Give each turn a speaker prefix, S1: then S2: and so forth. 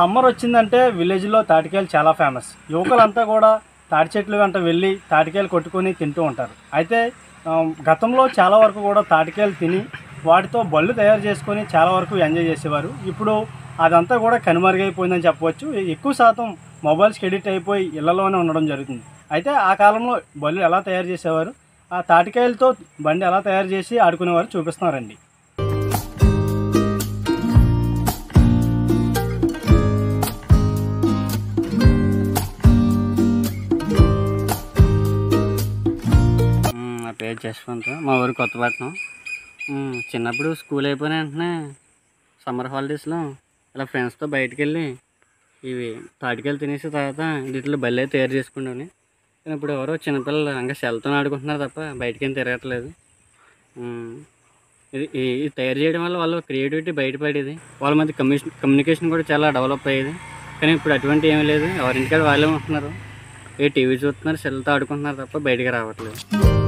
S1: summer వచ్చిందంటే విలేజ్లో తాటికాయలు చాలా ఫేమస్ యువకులంతా కూడా తాటి చెట్లు వెంట వెళ్ళి తాటికాయలు కొట్టుకొని తింటూ ఉంటారు అయితే ఆ, గతంలో చాలా వరకు కూడా తాటికాయలు తిని వాటితో బళ్ళు తయారు చేసుకొని చాలా వరకు ఎంజాయ్ చేసేవారు ఇప్పుడు అదంతా కూడా కనుమరుగైపోయిందని చెప్పవచ్చు ఎక్కువ శాతం మొబైల్స్కి ఎడిట్ అయిపోయి ఇళ్లలోనే ఉండడం జరుగుతుంది అయితే ఆ కాలంలో బళ్ళు ఎలా తయారు చేసేవారు ఆ తాటికాయలతో బండి ఎలా తయారు చేసి ఆడుకునేవారు చూపిస్తున్నారండి
S2: మ్మ్, నా పేరు జశ్వంత్ మా ఊరు కొత్తపట్నం మ్మ్, చిన్నప్పుడు స్కూల్ అయిపోయిన వెంటనే సమ్మర్ హాలిడేస్లో ఇలా ఫ్రెండ్స్తో బయటికి వెళ్ళి ఇవి తాటికాయలు తినేసి తర్వాత వీటిలో బల్లే తయారు చేసుకున్నాను కానీ ఇప్పుడు ఎవరో చిన్నపిల్లలు ఇంకా సెల్తో ఆడుకుంటున్నారు తప్ప బయటికి ఏం తిరగట్లేదు మ్మ్, ఇది ఈ- ఇది తయారు చేయడం వల్ల వాళ్ళ క్రియేటివిటీ బయటపడేది వాళ్ళ మధ్య కమ్యూనికేషన్ కమ్యూనికేషన్ కూడా చాలా డెవలప్ అయ్యేది కానీ ఇప్పుడు అటువంటి ఏమీ లేదు ఎవరింటికాడ వాళ్ళే ఉంటున్నారు ఏ టీవీ చూస్తున్నారు సెల్తో ఆడుకుంటున్నారు తప్ప బయటికి రావట్లేదు